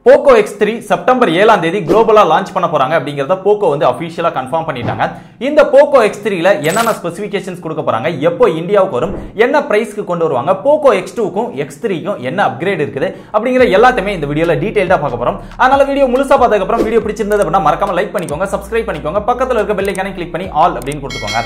Poco X three September ஏழாம் தேதி குளோபலா launch பண்ண போறாங்க அப்படிங்கறத போக்கோ வந்து அபிஷியலா கன்ஃபார்ம் பண்ணிட்டாங்க இந்த போக்கோ எக்ஸ் த்ரீல என்னென்ன ஸ்பெசிபிகேஷன்ஸ் கொடுக்க போறாங்க எப்போ இந்தியாவுக்கு வரும் என்ன பிரைஸ்க்கு கொண்டு வருவாங்க போக்கோ எக்ஸ் டூக்கும் எக்ஸ் த்ரீக்கும் என்ன அப்கிரேட் இருக்குது அப்படிங்கிற எல்லாத்தையுமே இந்த வீடியோல டீடைல்டா பார்க்க போறோம் அதனால வீடியோ முழுசா பார்த்ததுக்கு அப்புறம் வீடியோ பிடிச்சிருந்தது அப்படின்னா மறக்காம லைக் பண்ணிக்கோங்க சப்ஸ்கிரைப் பண்ணிக்கோங்க பக்கத்துல இருக்க பெல் ஐக்கானை கிளிக் பண்ணி ஆல் அப்படின்னு கொடுத்துக்கோங்க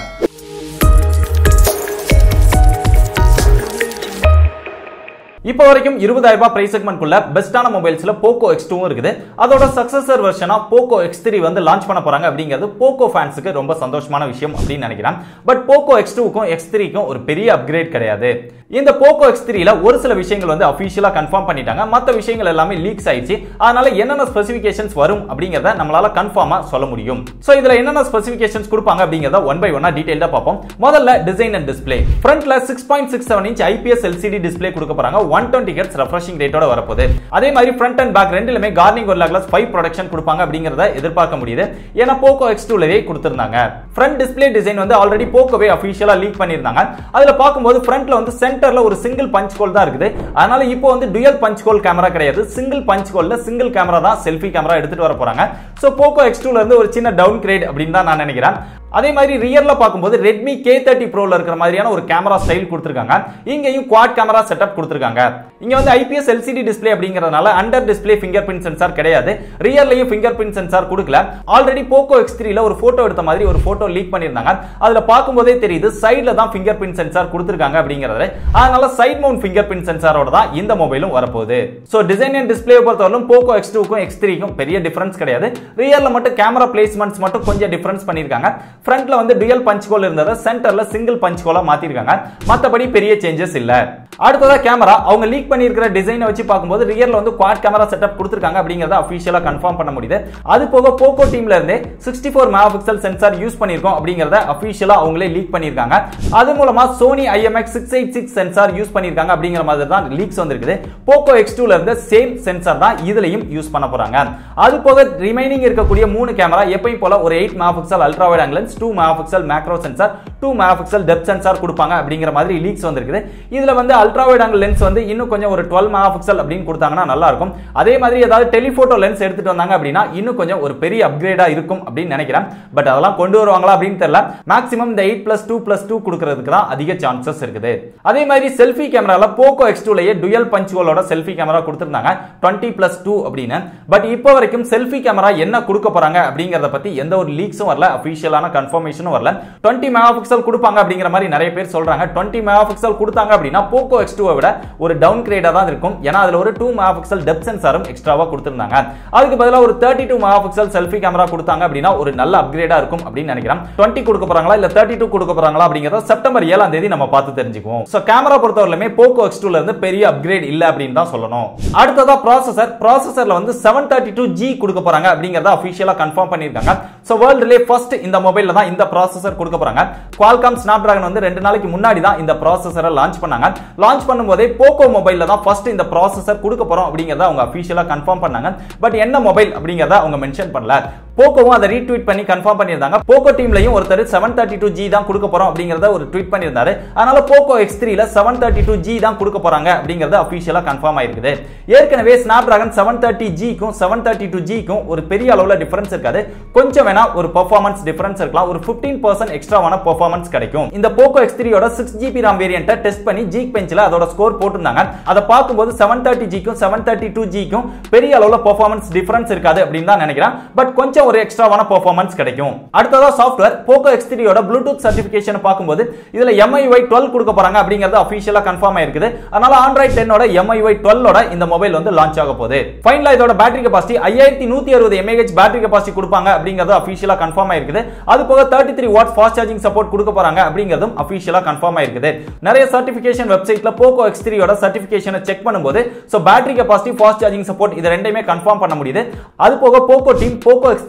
இப்போ வரைக்கும் இருபதாயிரம் ரூபாய் பிரைஸ் செக்மெண்ட்குள்ள பெஸ்டான மொபைல்ஸ்ல போக்கோ எக்ஸ் டூவும் இருக்குது அதோட சக்சஸர் வெர்ஷனா போக்கோ எக்ஸ் த்ரீ வந்து லான்ச் பண்ண போறாங்க அப்படிங்கிறது போக்கோ ஃபேன்ஸுக்கு ரொம்ப சந்தோஷமான விஷயம் அப்படின்னு நினைக்கிறேன் பட் போக்கோ எக்ஸ் டூக்கும் எக்ஸ் த்ரீக்கும் ஒரு பெரிய அப்கிரேட் கிடையாது இந்த போக்கோ எக்ஸ் த்ரீல ஒரு சில விஷயங்கள் வந்து அபிஷியலா கன்ஃபார்ம் பண்ணிட்டாங்க மற்ற விஷயங்கள் எல்லாமே லீக்ஸ் ஆயிடுச்சு அதனால என்னென்ன ஸ்பெசிபிகேஷன்ஸ் வரும் அப்படிங்கறத நம்மளால கன்ஃபார்மா சொல்ல முடியும் சோ இதுல என்னென்ன ஸ்பெசிபிகேஷன்ஸ் கொடுப்பாங்க அப்படிங்கறத ஒன் பை ஒன்னா டீடைல்டா பார்ப்போம் முதல்ல டிசைன் அண்ட் டிஸ்பிளே ஃப்ரண்ட்ல six point six seven inch IPS LCD display கொடுக்க போறாங்க ஒன் டுவெண்ட்டி ஹெட்ஸ் ரெஃப்ரெஷிங் ரேட்டோட வரப்போகுது அதே மாதிரி ஃப்ரண்ட் அண்ட் பேக் ரெண்டுலயுமே கார்னிங் ஒரு கிளாஸ் ஃபைவ் ப்ரொடக்ஷன் கொடுப்பாங்க அப்படிங்கறத எதிர்பார்க்க முடியுது ஏன்னா போக்கோ எக்ஸ் டூலவே கொடுத்திருந்தாங்க ஃப்ரண்ட் டிஸ்பிளே டிசைன் வந்து ஆல்ரெடி போக்கோவே அபிஷியலா லீக் பண்ணிருந்தாங்க அதுல பார்க்கும்போது ஃப்ரண்ட்ல வந்து சென்டர்ல ஒரு சிங்கிள் பஞ்ச் ஹோல் தான் இருக்குது அதனால இப்போ வந்து டுயல் பஞ்ச் ஹோல் கேமரா கிடையாது சிங்கிள் பஞ்ச் ஹோல்ல சிங்கிள் கேமரா தான் செல்ஃபி கேமரா எடுத்துட்டு வர போறாங்க சோ போக்கோ எக்ஸ் டூல இருந்து ஒரு சின்ன டவுன் கிரேட் அப்படின்னு தான் நான் நினைக்கிறேன் அதே மாதிரி ரியர்ல பார்க்கும்போது ரெட்மி கே தேர்ட்டி ப்ரோல இருக்கிற மாதிரியான ஒரு கேமரா ஸ்டைல் கொடுத்துருக்காங்க இங்கேயும் குவாட் கேமரா செட்டப் கொடுத்துருக்காங்க இங்க வந்து ஐபிஎஸ் எல்சிடி டிஸ்பிளே அப்படிங்கறதுனால under display fingerprint sensor கிடையாது ரியர்லயும் ஃபிங்கர் பிரிண்ட் சென்சார் கொடுக்கல ஆல்ரெடி போக்கோ எக்ஸ் த்ரீல ஒரு போட்டோ எடுத்த மாதிரி ஒரு போட்டோ லீக் பண்ணிருந்தாங்க அதுல பார்க்கும்போதே தெரியுது சைடுல தான் ஃபிங்கர் பிரிண்ட் சென்சார் கொடுத்துருக்காங்க அப்படிங்கறது அதனால சைட் மவுண்ட் ஃபிங்கர் பிரிண்ட் சென்சாரோட தான் இந்த மொபைலும் வரப்போகுது சோ டிசைன் அண்ட் டிஸ்பிளே பொறுத்தவரைக்கும் போக்கோ எக்ஸ் டூக்கும் எக்ஸ் த்ரீக்கும் பெரிய டிஃபரன்ஸ் கிடையாது ரியர்ல மட்டும் கேமரா பிளேஸ்மெண்ட்ஸ் மட்டும் கொஞ்சம் டிஃபரன்ஸ் பண்ணிருக்காங்க ஃப்ரண்ட்ல வந்து டுயல் பஞ்ச் ஹோல் இருந்ததை சென்டர்ல சிங்கிள் பஞ்ச் ஹோலா மாத்திருக்காங்க மத்தபடி பெரிய சேஞ்சஸ் இல்ல அடுத்ததா கேமரா அவங்க லீக் பண்ணியிருக்கிற டிசைனை வச்சு பார்க்கும்போது ரியர்ல வந்து குவாட் கேமரா செட்டப் கொடுத்துருக்காங்க அப்படிங்கறத அபிஷியலா கன்ஃபார்ம் பண்ண முடியுது அது போக போக்கோ டீம்ல இருந்தே sixty four megapixel sensor use பண்ணிருக்கோம் அப்படிங்கறத அபிஷியலா அவங்களே லீக் பண்ணிருக்காங்க அது மூலமா Sony IMX six eight six sensor use பண்ணிருக்காங்க அப்படிங்கிற மாதிரி தான் லீக்ஸ் வந்திருக்குது போக்கோ எக்ஸ் டூல இருந்த சேம் சென்சார் தான் இதுலயும் யூஸ் பண்ண போறாங்க அது போக ரிமைனிங் இருக்கக்கூடிய மூணு கேமரா எப்பயும் போல ஒரு eight megapixel ultra wide angle two megapixel macro sensor two megapixel depth sensor கொடுப்பாங்க அப்படிங்கிற மாதிரி லீக்ஸ் வந்திருக்குது இதுல வந்து அல்ட்ரா வைட் ஆங்கிள் லென்ஸ் வந்து இன்னும் கொஞ்சம் ஒரு டுவெல் மெகா பிக்சல் அப்படின்னு கொடுத்தாங்கன்னா நல்லா இருக்கும் அதே மாதிரி ஏதாவது டெலிஃபோட்டோ லென்ஸ் எடுத்துட்டு வந்தாங்க அப்படின்னா இன்னும் கொஞ்சம் ஒரு பெரிய அப்கிரேடா இருக்கும் அப்படின்னு நினைக்கிறேன் பட் அதெல்லாம் கொண்டு வருவாங்களா அப்படின்னு தெரியல மேக்ஸிமம் இந்த eight plus two plus two கொடுக்கறதுக்கு தான் அதிக சான்சஸ் இருக்குது அதே மாதிரி செல்ஃபி கேமரால போக்கோ எக்ஸ் டூலயே டுயல் பஞ்ச் ஹோலோட செல்ஃபி கேமரா கொடுத்திருந்தாங்க டுவெண்ட்டி பிளஸ் டூ அப்படின்னு பட் இப்போ வரைக்கும் செல்ஃபி கேமரா என்ன கொடுக்க போறாங்க அப்படிங்கறத பத்தி எந்த ஒரு லீக்ஸும் வரல அபிஷியலான கன்ஃபர்மேஷனும் வரல டுவெண்ட்டி மெகா பிக்சல் கொடுப்பாங்க அப்படிங்கிற மாதிரி நிறைய பேர் சொல்றாங்க டுவெண்ட்டி மெகா பிக்சல் கொடுத்தாங்க அப்படின்னா போக்கோ எக்ஸ் டூவை விட ஒரு டவுன் கிரேடா தான் இருக்கும் ஏன்னா அதுல ஒரு டூ மெகா பிக்சல் டெப்த் சென்சாரும் எக்ஸ்ட்ராவா கொடுத்திருந்தாங்க அதுக்கு பதிலாக ஒரு thirty two megapixel selfie camera கொடுத்தாங்க அப்படின்னா ஒரு நல்ல அப்கிரேடா இருக்கும் அப்படின்னு நினைக்கிறேன் டுவெண்ட்டி கொடுக்க போறாங்களா இல்ல தேர்ட்டி டூ கொடுக்க போறாங்களா அப்படிங்கறத செப்டம்பர் ஏழாம் தேதி நம்ம பார்த்து தெரிஞ்சுக்குவோம் சோ கேமரா பொறுத்தவரையிலுமே போக்கோ எக்ஸ் டூல இருந்து பெரிய அப்கிரேட் இல்ல அப்படின்னு தான் சொல்லணும் அடுத்ததா ப்ராசஸர் ப்ராசஸர்ல வந்து செவன் தேர்ட்டி டூ ஜி கொடுக்க போறாங்க அப்படிங்கறத அபிஷியலா கன்ஃபார்ம் பண்ணிருக்காங்க சோ வேர்ல்டுலே ஃபர்ஸ்ட் இந்த மொபைல்ல தான் இந்த ப்ராசஸர் கொடுக்க போறாங்க குவால்காம் ஸ்னாப் டிராகன் வந்து ரெண்டு நாளைக்கு முன்னாடி தான் இந்த ப்ராசஸரை லான்ச் பண்ணாங்க லான்ச் பண்ணும்போதே போக்கோ மொபைல்ல தான் ஃபர்ஸ்ட் இந்த ப்ராசஸர் கொடுக்க போறோம் அப்படிங்கறத அவங்க அபிஷியலா கன்ஃபார்ம் பண்ணாங்க பட் என்ன மொபைல் அப்படிங்கறத அவங்க மென்ஷன் பண்ணல போக்கோவும் அதை ரீட்வீட் பண்ணி கன்ஃபார்ம் பண்ணியிருந்தாங்க போக்கோ டீம்லயும் ஒருத்தர் செவன் தேர்ட்டி டூ ஜி தான் கொடுக்க போறோம் அப்படிங்கறத ஒரு ட்வீட் பண்ணியிருந்தாரு அதனால போக்கோ எக்ஸ் த்ரீல செவன் தேர்ட்டி டூ ஜி தான் கொடுக்க போறாங்க அப்படிங்கறது அபிஷியலா கன்ஃபார்ம் ஆயிருக்குது ஏற்கனவே ஸ்னாப் டிராகன் செவன் தேர்ட்டி ஜிக்கும் செவன் தேர்ட்டி டூ ஜிக்கும் ஒரு பெரிய அளவுல டிஃபரன்ஸ் இருக்காது கொஞ்சம் வேணா ஒரு பெர்ஃபார்மன்ஸ் டிஃபரன்ஸ் இருக்கலாம் ஒரு பிப்டீன் பர்சன்ட் எக்ஸ்ட்ராவான பெர்ஃபார்மன்ஸ் கிடைக்கும் இந்த போக்கோ எக்ஸ் த்ரீயோட சிக்ஸ் ஜிபி ராம் வேரியன்ட்டை டெஸ்ட் பண்ணி ஜீக் பெஞ்சில் அதோட ஸ்கோர் போட்டிருந்தாங்க அதை பார்க்கும்போது செவன் தேர்ட்டி ஜிக்கும் செவன் தேர்ட்டி டூ ஜிக்கும் பெரிய அளவுல பெர்ஃபார்மன்ஸ் டிஃபரன்ஸ் இருக்காது அப்படின்னு தான் நினைக்கிறேன் பட் கொஞ்சம் ஒரு எக்ஸ்ட்ராவான பெர்ஃபார்மன்ஸ் கிடைக்கும் அடுத்ததா சாஃப்ட்வேர் போக்கோ எக்ஸ் த்ரீயோட ப்ளூடூத் சர்டிபிகேஷன் பார்க்கும்போது இதுல எம்ஐஒய் டுவெல் கொடுக்க போறாங்க அப்படிங்கிறது அபிஷியலா கன்ஃபார்ம் ஆயிருக்குது அதனால ஆண்ட்ராய்ட் டென்னோட எம்ஐஒய் டுவெல்லோட இந்த மொபைல் வந்து லான்ச் ஆக போகுது ஃபைனலா இதோட பேட்டரி கெபாசிட்டி ஐயாயிரத்தி நூத்தி அறுபது எம்ஏஹெச் பேட்டரி கெபாசிட்டி கொடுப்பாங்க அப்படிங்கிறது அபிஷியலா கன்ஃபார்ம் ஆயிருக்குது அது போக thirty three watt fast charging support கொடுக்க போறாங்க அப்படிங்கிறதும் அபிஷியலா கன்ஃபார்ம் ஆயிருக்குது நிறைய சர்டிபிகேஷன் வெப்சைட்ல போக்கோ எக்ஸ் த்ரீயோட சர்டிபிகேஷனை செக் பண்ணும்போது so battery capacity fast charging support இது ரெண்டையுமே கன்ஃபார்ம் பண்ண முடியுது அது போக போக்கோ டீம் போக்கோ எக்ஸ்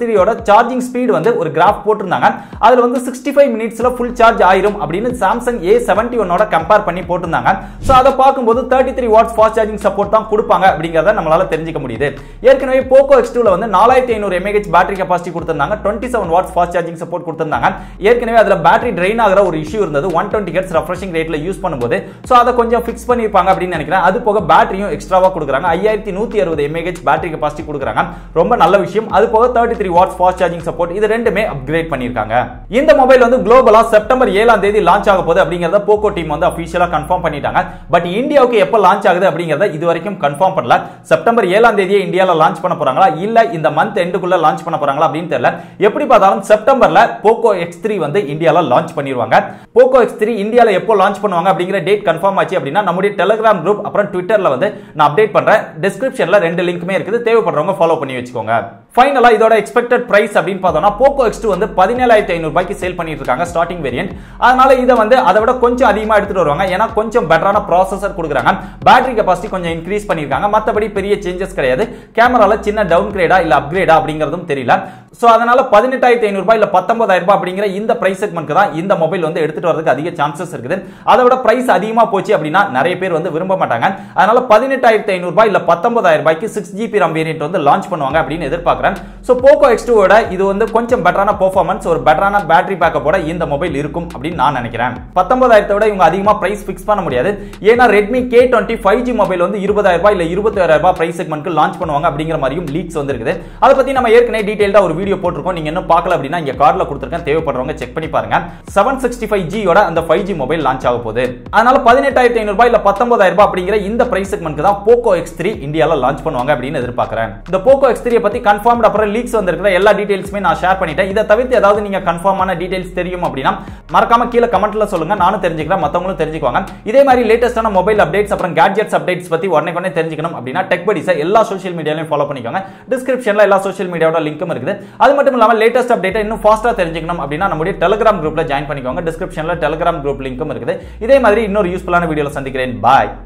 த்ரீயோட சார்ஜிங் ஸ்பீடு வந்து ஒரு கிராஃப் போட்டிருந்தாங்க அதுல வந்து சிக்ஸ்டி ஃபைவ் மினிட்ஸ்ல ஃபுல் சார்ஜ் ஆயிரும் அப்படின்னு சாம்சங் ஏ செவன்டி ஒன்னோட கம்பேர் பண்ணி போட்டிருந்தாங்க ஸோ அதை பார்க்கும்போது thirty three watts fast charging support தான் கொடுப்பாங்க அப்படிங்கிறத நம்மளால தெரிஞ்சுக்க முடியுது ஏற்கனவே போக்கோ எக்ஸ் டூல வந்து நாலாயிரத்தி ஐநூறு எம்ஏஹெச் பேட்டரி கெபாசிட்டி கொடுத்திருந்தாங்க twenty seven watts fast charging support கொடுத்திருந்தாங்க ஏற்கனவே அதுல பேட்டரி ட்ரெயின் ஆகிற ஒரு இஷ்யூ இருந்தது ஒன் டுவெண்ட்டி ஹெட்ஸ் ரெஃப்ரெஷிங் ரேட்ல யூஸ் பண்ணும்போது ஸோ அதை கொஞ்சம் ஃபிக்ஸ் பண்ணிருப்பாங்க அப்படின்னு நினைக்கிறேன் அது போக பேட்டரியும் எக்ஸ்ட்ராவா கொடுக்குறாங்க ஐயாயிரத்தி நூத்தி அறுபது எம்ஏஹெச் பேட்டரி கெபாசிட்டி கொடுக்குறாங்க ரொம்ப நல்ல விஷயம் அது போக thirty three watts fast charging support இது ரெண்டுமே அப்கிரேட் பண்ணிருக்காங்க இந்த மொபைல் வந்து குளோபலா செப்டம்பர் ஏழாம் தேதி லான்ச் ஆக போகுது அப்படிங்கறத போக்கோ டீம் வந்து அபிஷியலா கன்ஃபார்ம் பண்ணிட்டாங்க பட் இந்தியாவுக்கு எப்போ லான்ச் ஆகுது அப்படிங்கறத இது வரைக்கும் கன்ஃபார்ம் பண்ணல செப்டம்பர் ஏழாம் தேதியே இந்தியால லான்ச் பண்ண போறாங்களா இல்ல இந்த மந்த் எண்டுக்குள்ள லான்ச் பண்ண போறாங்களா அப்படின்னு தெரியல எப்படி பார்த்தாலும் செப்டம்பர்ல போக்கோ எக்ஸ் த்ரீ வந்து இந்தியால லான்ச் பண்ணிடுவாங்க போக்கோ எக்ஸ் த்ரீ இந்தியால எப்போ லான்ச் பண்ணுவாங்க அப்படிங்கிற டேட் கன்ஃபார்ம் ஆச்சு அப்படின்னா நம்முடைய டெலிகிராம் குரூப் அப்புறம் ட்விட்டர்ல வந்து நான் அப்டேட் பண்றேன் டிஸ்கிரிப்ஷன்ல ரெண்டு லிங்க்குமே இருக்குது தேவைப்படுறவங்க ஃபாலோ பண்ணி வச்சுக்கோங்க ஃபைனலா இதோட எக்ஸ்பெக்டட் பிரைஸ் அப்படின்னு பார்த்தோம்னா போக்கோ எக்ஸ் டூ வந்து பதினேழாயிரத்தி ஐநூறு ரூபாய்க்கு சேல் பண்ணிட்டு இருக்காங்க ஸ்டார்டிங் வேரியன்ட் அதனால இதை வந்து அதை விட கொஞ்சம் அதிகமா எடுத்துட்டு வருவாங்க ஏன்னா கொஞ்சம் பெட்டரான ப்ராசஸர் கொடுக்குறாங்க பேட்டரி கெபாசிட்டி கொஞ்சம் இன்க்ரீஸ் பண்ணிருக்காங்க மற்றபடி பெரிய சேஞ்சஸ் கிடையாது கேமரால சின்ன டவுன் கிரேடா இல்ல அப்கிரேடா அப்படிங்கிறதும் தெரியல சோ அதனால பதினெட்டாயிரத்தி ஐநூறு ரூபாய் இல்ல பத்தொன்பதாயிரம் ரூபாய் அப்படிங்கிற இந்த பிரைஸ் செக்மெண்ட்க்கு தான் இந்த மொபைல் வந்து எடுத்துட்டு வரதுக்கு அதிக சான்சஸ் இருக்குது அதை விட பிரைஸ் அதிகமா போச்சு அப்படின்னா நிறைய பேர் வந்து விரும்ப மாட்டாங்க அதனால பதினெட்டாயிரத்தி ஐநூறு ரூபாய் இல்ல பத்தொன்பதாயிரம் ரூபாய்க்கு சிக்ஸ் ஜிபி ரம் வேரியன்ட் வந்து லான்ச் பண்ணுவாங்க அப்படின்னு எதிர்பார்க்கிறேன் சோ போக்கோ எக்ஸ் டூவோட இது வந்து கொஞ்சம் பெட்டரான பெர்ஃபார்மன்ஸ் ஒரு பெட்டரான பேட்டரி பேக்கப்போட இந்த மொபைல் இருக்கும் அப்படின்னு நான் நினைக்கிறேன் பத்தொன்பதாயிரத்தை விட இவங்க அதிகமா பிரைஸ் ஃபிக்ஸ் பண்ண முடியாது ஏன்னா Redmi K twenty five G mobile வந்து இருபதாயிரம் ரூபாய் இல்ல இருபத்தாயிரம் ரூபாய் பிரைஸ் செக்மெண்ட்க்கு லான்ச் பண்ணுவாங்க அப்படிங்கிற மாதிரியும் லீக்ஸ் வந்திருக்குது அதை பத்தி நம்ம ஏற்கனவே டீடைல்டா ஒரு வீடியோ போட்டிருக்கோம் நீங்க இன்னும் பார்க்கல அப்படின்னா இங்க கார்டுல கொடுத்துருக்கேன் தேவைப்படுறவங்க செக் பண்ணி பாருங்க செவன் சிக்ஸ்டி ஃபைவ் ஜியோட அந்த ஃபைவ் ஜி மொபைல் லான்ச் ஆக போகுது அதனால பதினெட்டாயிரத்தி ஐநூறு ரூபாய் இல்ல பத்தொன்பதாயிரம் ரூபாய் அப்படிங்கிற இந்த பிரைஸ் செக்மெண்ட்க்கு தான் போக்கோ எக்ஸ் த்ரீ இந்தியால லான்ச் பண்ணுவாங்க அப்படின்னு எதிர்பார்க்கிறேன் இந்த போக்கோ எக்ஸ் த்ரீ பத்தி கன்ஃபார்ம் அப்புறம் லீக்ஸ் வந்திருக்கிற எல்லா டீடைல்ஸுமே நான் ஷேர் பண்ணிட்டேன் இதை தவிர்த்து ஏதாவது நீங்க கன்ஃபார்மான டீடைல்ஸ் தெரியும் அப்படின்னா மறக்காம கீழே கமெண்ட்ல சொல்லுங்க நானும் தெரிஞ்சுக்கிறேன் மத்தவங்களும் தெரிஞ்சுக்குவாங்க இதே மாதிரி லேட்டஸ்டான மொபைல் அப்டேட்ஸ் அப்புறம் கேட்ஜெட்ஸ் அப்டேட்ஸ் பத்தி உடனே உடனே தெரிஞ்சுக்கணும் அப்படின்னா டெக் படிஸை எல்லா சோஷியல் மீடியாலையும் ஃபாலோ பண்ணிக்கோங்க டிஸ்கிரிப்ஷன்ல எல்லா சோஷியல் மீடியாவோட லிங்க்கும் இருக்குது அது மட்டும் இல்லாம லேட்டஸ்ட் அப்டேட்டை இன்னும் ஃபாஸ்டா தெரிஞ்சுக்கணும் அப்படின்னா நம்முடைய டெலிகிராம் குரூப்ல ஜாயின் பண்ணிக்கோங்க டிஸ்கிரிப்ஷன்ல டெலிகிராம் குரூப் லிங்க்கும் இருக்குது இதே மாதிரி இன்னொரு யூஸ்ஃபுல்லான வீடியோல சந்திக்கிறேன் பாய்